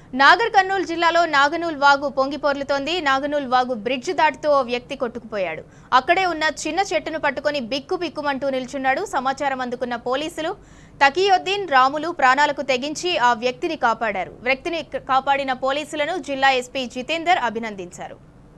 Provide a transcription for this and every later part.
నాగర్ కర్నూలు జిల్లాలో నాగనూల్ వాగు పొంగిపొర్లుతోంది నాగనూల్ వాగు బ్రిడ్జ్ దాటుతూ ఓ వ్యక్తి కొట్టుకుపోయాడు అక్కడే ఉన్న చిన్న చెట్టును పట్టుకొని బిక్కు బిక్కుమంటూ నిల్చున్నాడు సమాచారం అందుకున్న పోలీసులు తకీయుద్దీన్ రాములు ప్రాణాలకు తెగించి ఆ వ్యక్తిని కాపాడారు వ్యక్తిని కాపాడిన పోలీసులను జిల్లా ఎస్పీ జితేందర్ అభినందించారు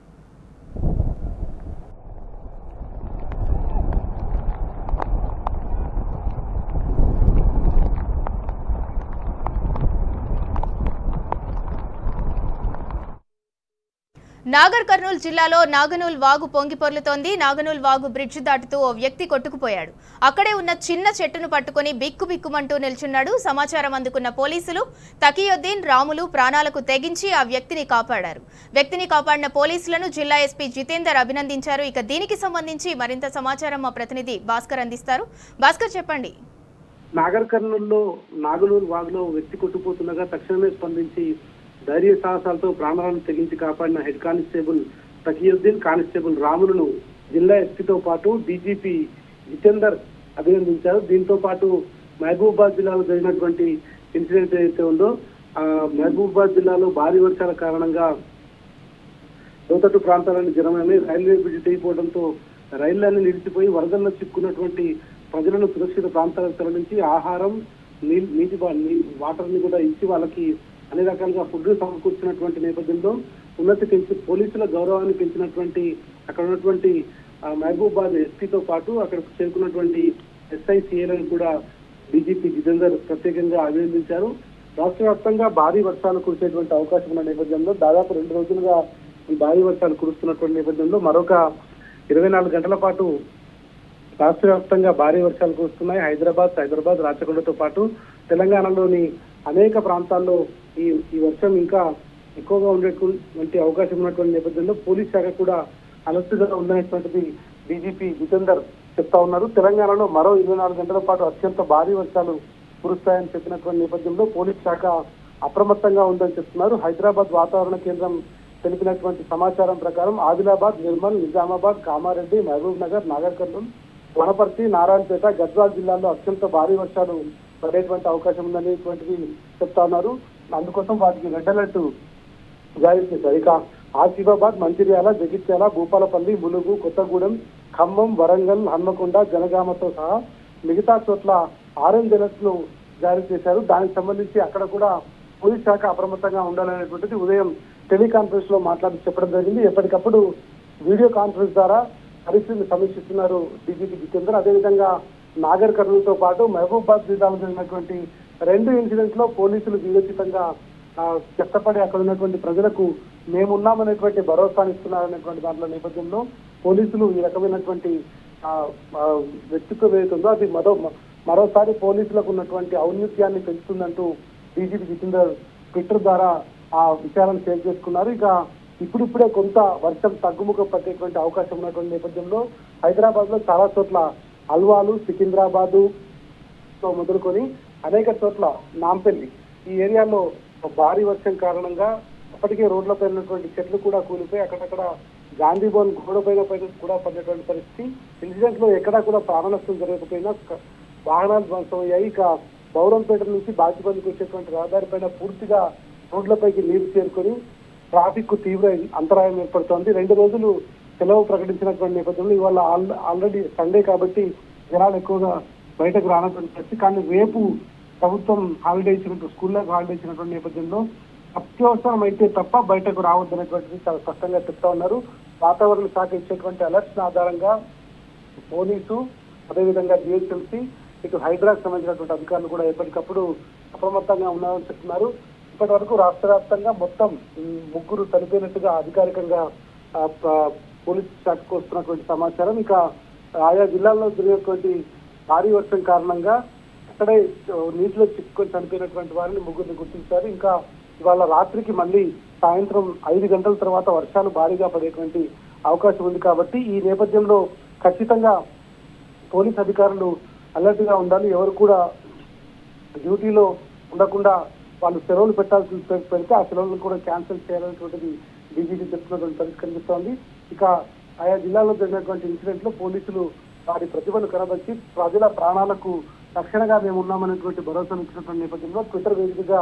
నాగర్ కర్నూలు జిల్లాలో నాగనూల్ వాగు పొంగిపొర్లుతోంది నాగనూల్ వాగు బ్రిడ్జ్ దాటుతూ ఓ వ్యక్తి కొట్టుకుపోయాడు అక్కడే ఉన్న చిన్న చెట్టును పట్టుకొని బిక్కు బిక్కుమంటూ నిల్చున్నాడు సమాచారం అందుకున్న పోలీసులు తకీయుద్దీన్ రాములు ప్రాణాలకు తెగించి ఆ వ్యక్తిని కాపాడారు వ్యక్తిని కాపాడిన పోలీసులను జిల్లా ఎస్పీ జితేందర్ అభినందించారు ఇక దీనికి సంబంధించి మరింత సమాచారం మా ప్రతినిధి భాస్కర్ అందిస్తారు భాస్కర్ చెప్పండి నాగర్ కర్నూలులో నాగలూరు వాగులో వ్యక్తి కొట్టుకుపోతుండగా తక్షణమే స్పందించి ధైర్య సాహసాలతో ప్రాణాలను తెగించి కాపాడిన హెడ్ కానిస్టేబుల్ తకీయుద్దీన్ కానిస్టేబుల్ రాములను జిల్లా ఎస్పీతో పాటు డీజీపీ జితేందర్ అభినందించారు దీంతో పాటు మహబూబాబాద్ జిల్లాలో జరిగినటువంటి ఇన్సిడెంట్ ఏదైతే ఉందో ఆ మహబూబాబాద్ జిల్లాలో భారీ వర్షాల కారణంగా లోతట్టు ప్రాంతాలను జనమని రైల్వే బ్రిడ్జ్ తెగిపోవడంతో రైళ్లన్నీ నిలిచిపోయి వరదల్లో చిక్కున్నటువంటి ప్రజలను సురక్షిత ప్రాంతాలకు తరలించి ఆహారం నీ- నీటి బా- నీ- వాటర్ ని కూడా ఇచ్చి వాళ్ళకి అన్ని రకాలుగా ఫుడ్ సమకూర్చినటువంటి నేపథ్యంలో ఉన్నతి పెంచి పోలీసుల గౌరవాన్ని పెంచినటువంటి అక్కడ ఉన్నటువంటి ఆ, మహబూబాద్ ఎస్పీతో పాటు అక్కడికి చేరుకున్నటువంటి ఎస్ఐ సిఏలను కూడా డీజీపీ జితేందర్ ప్రత్యేకంగా అభినందించారు రాష్ట్ర వ్యాప్తంగా భారీ వర్షాలు కురిసేటువంటి అవకాశం ఉన్న నేపథ్యంలో దాదాపు రెండు రోజులుగా ఈ భారీ వర్షాలు కురుస్తున్నటువంటి నేపథ్యంలో మరొక ఇరవై నాలుగు గంటల పాటు రాష్ట్ర వ్యాప్తంగా భారీ వర్షాలు కురుస్తున్నాయి హైదరాబాద్ హైదరాబాద్ రాచకొండతో పాటు తెలంగాణలోని అనేక ప్రాంతాల్లో ఈ ఈ వర్షం ఇంకా ఎక్కువగా ఉండేటువంటి అవకాశం ఉన్నటువంటి నేపథ్యంలో పోలీస్ శాఖ కూడా అలర్ట్ గా ఉందనేటువంటిది డీజీపీ జితేందర్ చెప్తా ఉన్నారు తెలంగాణలో మరో ఇరవై నాలుగు గంటల పాటు అత్యంత భారీ వర్షాలు కురుస్తాయని చెప్పినటువంటి నేపథ్యంలో పోలీస్ శాఖ అప్రమత్తంగా ఉందని చెప్తున్నారు హైదరాబాద్ వాతావరణ కేంద్రం తెలిపినటువంటి సమాచారం ప్రకారం ఆదిలాబాద్ నిర్మల్ నిజామాబాద్ కామారెడ్డి మహబూబ్ నగర్ నాగర్ కర్నూలు వనపర్తి నారాయణపేట గద్వాల్ జిల్లాల్లో అత్యంత భారీ వర్షాలు పడేటువంటి అవకాశం ఉందనేటువంటిది చెప్తా ఉన్నారు అందుకోసం వాటికి రెడ్ అలర్ట్ జారీ చేశారు ఇక ఆసిఫాబాద్ మంచిర్యాల జగిత్యాల భూపాలపల్లి ములుగు కొత్తగూడెం ఖమ్మం వరంగల్ హన్మకొండ జనగామతో సహా మిగతా చోట్ల ఆరెంజ్ అలర్ట్ ను జారీ చేశారు దానికి సంబంధించి అక్కడ కూడా పోలీస్ శాఖ అప్రమత్తంగా ఉండాలనేటువంటిది ఉదయం టెలికాన్ఫరెన్స్ లో మాట్లాడి చెప్పడం జరిగింది ఎప్పటికప్పుడు వీడియో కాన్ఫరెన్స్ ద్వారా పరిస్థితిని సమీక్షిస్తున్నారు డీజీపీ జితేందర్ అదేవిధంగా నాగర్ కర్నూలుతో పాటు మహబూబాద్ జిల్లాలో జరిగినటువంటి రెండు ఇన్సిడెంట్స్ లో పోలీసులు వీరోచితంగా ఆ, కష్టపడి అక్కడ ఉన్నటువంటి ప్రజలకు మేమున్నామనేటువంటి భరోసాని ఇస్తున్నారనేటువంటి దాంట్లో నేపథ్యంలో పోలీసులు ఈ రకమైనటువంటి ఆ, ఆ, వ్యక్తిత్వం ఏదైతుందో అది మరో మరోసారి పోలీసులకు ఉన్నటువంటి ఔన్నత్యాన్ని పెంచుతుందంటూ డీజీపీ జితేందర్ ట్విట్టర్ ద్వారా ఆ విషయాలను షేర్ చేసుకున్నారు ఇక ఇప్పుడిప్పుడే కొంత వర్షం తగ్గుముఖం పట్టేటువంటి అవకాశం ఉన్నటువంటి నేపథ్యంలో హైదరాబాద్ లో చాలా చోట్ల అల్వాలు సికింద్రాబాదు తో మొదలుకొని అనేక చోట్ల నాంపల్లి ఈ ఏరియాలో భారీ వర్షం కారణంగా అప్పటికే రోడ్లపై ఉన్నటువంటి చెట్లు కూడా కూలిపోయి అక్కడక్కడ గాంధీ భవన్ గోడ పైన పైన కూడా పడినటువంటి పరిస్థితి ఇన్సిడెంట్ లో ఎక్కడా కూడా ప్రాణ నష్టం జరగకపోయినా క- వాహనాలు ధ్వంసం అయ్యాయి ఇక బౌరంపేట నుంచి బాచిపల్లికి వచ్చేటువంటి రహదారి పైన పూర్తిగా రోడ్లపైకి నీరు చేరుకొని ట్రాఫిక్ కు తీవ్ర అంతరాయం ఏర్పడుతోంది రెండు రోజులు సెలవు ప్రకటించినటువంటి నేపథ్యంలో ఇవాళ ఆల్- ఆల్రెడీ సండే కాబట్టి జనాలు ఎక్కువగా బయటకు రానటువంటి పరిస్థితి కానీ రేపు ప్రభుత్వం హాలిడే ఇచ్చినట్టు స్కూళ్ళకు హాలిడే ఇచ్చినటువంటి నేపథ్యంలో అత్యవసరం అయితే తప్ప బయటకు రావద్దనేటువంటిది చాలా స్పష్టంగా చెప్తా ఉన్నారు వాతావరణ శాఖ ఇచ్చేటువంటి అలర్ట్స్ ఆధారంగా పోలీసు అదేవిధంగా జిహెచ్ఎంసీ ఇటు హైదరాబాద్ సంబంధించినటువంటి అధికారులు కూడా ఎప్పటికప్పుడు అప్రమత్తంగా ఉన్నారని చెప్తున్నారు ఇప్పటి వరకు రాష్ట్ర వ్యాప్తంగా మొత్తం ఉమ్, ముగ్గురు చనిపోయినట్టుగా అధికారికంగా ఆ, ప- పోలీస్ శాఖకు వస్తున్నటువంటి సమాచారం ఇక ఆయా జిల్లాల్లో జరిగినటువంటి భారీ వర్షం కారణంగా అక్కడే ఆ, నీటిలో చిక్కుకొని చనిపోయినటువంటి వారిని ముగ్గురిని గుర్తించారు ఇంకా ఇవాళ రాత్రికి మళ్ళీ సాయంత్రం ఐదు గంటల తర్వాత వర్షాలు భారీగా పడేటువంటి అవకాశం ఉంది కాబట్టి ఈ నేపథ్యంలో ఖచ్చితంగా పోలీస్ అధికారులు అలర్ట్ గా ఉండాలి ఎవరు కూడా డ్యూటీలో ఉండకుండా వాళ్ళు సెలవులు పెట్టాల్సి పె- పెడితే ఆ సెలవులను కూడా క్యాన్సిల్ చేయాలనేటువంటిది డీజీపీ చెప్తున్నటువంటి పరిస్థితి కనిపిస్తోంది ఇక ఆయా జిల్లాలో జరిగినటువంటి ఇన్సిడెంట్ లో పోలీసులు వారి ప్రతిభను కనబరిచి ప్రజల ప్రాణాలకు రక్షణగా మేము ఉన్నామనేటువంటి భరోసా ఇచ్చినటువంటి నేపథ్యంలో ట్విట్టర్ వేదికగా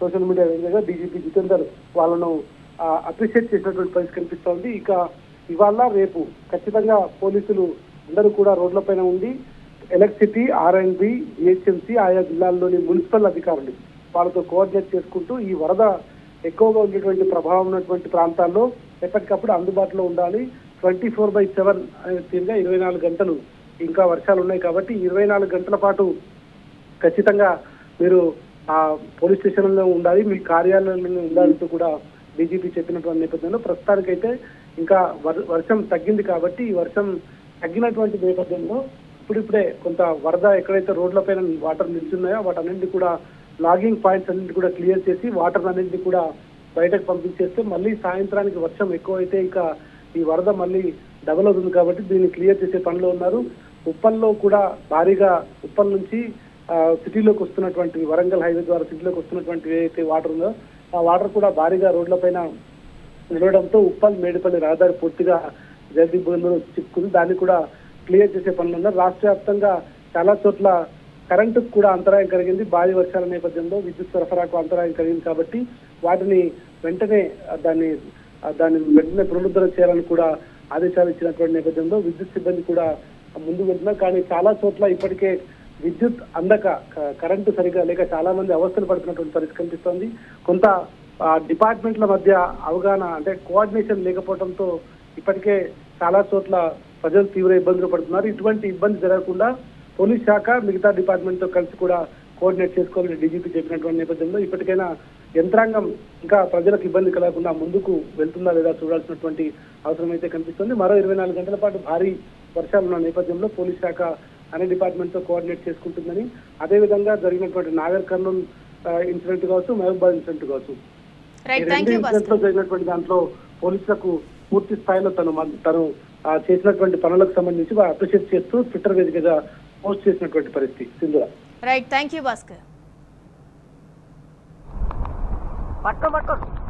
సోషల్ మీడియా వేదికగా డీజీపీ జితేందర్ వాళ్ళను అప్రిషియేట్ చేసినటువంటి పరిస్థితి కనిపిస్తోంది ఇక ఇవాళ రేపు ఖచ్చితంగా పోలీసులు అందరూ కూడా రోడ్లపైన ఉండి ఎలక్ట్రిసిటీ ఆర్ఎండ్బి జిహెచ్ఎంసీ ఆయా జిల్లాల్లోని మున్సిపల్ అధికారులు వాళ్ళతో కోఆర్డినేట్ చేసుకుంటూ ఈ వరద ఎక్కువగా ఉండేటువంటి ప్రభావం ఉన్నటువంటి ప్రాంతాల్లో ఎప్పటికప్పుడు అందుబాటులో ఉండాలి ట్వంటీ ఫోర్ బై సెవెన్ అనే తీరుగా ఇరవై నాలుగు గంటలు ఇంకా వర్షాలు ఉన్నాయి కాబట్టి ఇరవై నాలుగు గంటల పాటు ఖచ్చితంగా మీరు ఆ పోలీస్ స్టేషన్లో ఉండాలి మీ కార్యాలయంలో ఉండాలంటూ కూడా డీజీపీ చెప్పినటువంటి నేపథ్యంలో ప్రస్తుతానికైతే ఇంకా వర్- వర్షం తగ్గింది కాబట్టి ఈ వర్షం తగ్గినటువంటి నేపథ్యంలో ఇప్పుడిప్పుడే కొంత వరద ఎక్కడైతే రోడ్లపైన వాటర్ నిల్చున్నాయో వాటన్నింటినీ కూడా లాగింగ్ పాయింట్స్ అన్నింటి కూడా క్లియర్ చేసి వాటర్ అన్నింటినీ కూడా బయటకు పంపించేస్తే మళ్ళీ సాయంత్రానికి వర్షం ఎక్కువైతే ఇక ఈ వరద మళ్ళీ డబల్ అవుతుంది కాబట్టి దీన్ని క్లియర్ చేసే పనిలో ఉన్నారు ఉప్పల్లో కూడా భారీగా ఉప్పల్ నుంచి ఆ, సిటీలోకి వస్తున్నటువంటి వరంగల్ హైవే ద్వారా సిటీలోకి వస్తున్నటువంటి ఏదైతే వాటర్ ఉందో ఆ వాటర్ కూడా భారీగా రోడ్లపైన నిలవడంతో ఉప్పల్ మేడిపల్లి రహదారి పూర్తిగా జల్దీ బోన్లో చిక్కుకుంది దాన్ని కూడా క్లియర్ చేసే పనులు ఉన్నారు రాష్ట్ర వ్యాప్తంగా చాలా చోట్ల కరెంటుకు కూడా అంతరాయం కలిగింది భారీ వర్షాల నేపథ్యంలో విద్యుత్ సరఫరాకు అంతరాయం కలిగింది కాబట్టి వాటిని వెంటనే ఆ, దాన్ని ఆ, దాన్ని వెంటనే పునరుద్ధరణ చేయాలని కూడా ఆదేశాలు ఇచ్చినటువంటి నేపథ్యంలో విద్యుత్ సిబ్బంది కూడా ముందుకు వెళ్తున్నారు కానీ చాలా చోట్ల ఇప్పటికే విద్యుత్ అందక క- కరెంటు సరిగా లేక చాలా మంది అవస్థలు పడుతున్నటువంటి పరిస్థితి కనిపిస్తోంది కొంత ఆ, డిపార్ట్మెంట్ల మధ్య అవగాహన అంటే కోఆర్డినేషన్ లేకపోవడంతో ఇప్పటికే చాలా చోట్ల ప్రజలు తీవ్ర ఇబ్బందులు పడుతున్నారు ఇటువంటి ఇబ్బంది జరగకుండా పోలీస్ శాఖ మిగతా డిపార్ట్మెంట్ తో కలిసి కూడా కోఆర్డినేట్ చేసుకోవాలని డీజీపీ చెప్పినటువంటి నేపథ్యంలో ఇప్పటికైనా యంత్రాంగం ఇంకా ప్రజలకు ఇబ్బంది కలగకుండా ముందుకు వెళ్తుందా లేదా చూడాల్సినటువంటి అవసరం అయితే కనిపిస్తుంది మరో ఇరవై నాలుగు గంటల పాటు భారీ వర్షాలు ఉన్న నేపథ్యంలో పోలీస్ శాఖ అన్ని డిపార్ట్మెంట్ తో కోఆర్డినేట్ చేసుకుంటుందని అదేవిధంగా జరిగినటువంటి నాగర్ కర్నూల్ ఇన్సిడెంట్ కావచ్చు మహబూబాద్ ఇన్సిడెంట్ కావచ్చు ఈ రైట్ రెండు థ్యాంక్ యూ ఇన్సిడెంట్స్ లో భాస్కర్ జరిగినటువంటి దాంట్లో పోలీసులకు పూర్తి స్థాయిలో తను మన్- తను ఆ, చేసినటువంటి పనులకు సంబంధించి అప్రిషియేట్ చేస్తూ ట్విట్టర్ వేదికగా పోస్ట్ చేసినటువంటి పరిస్థితి Sindhura right thank you Bhaskar పట్టుకో పట్టుకో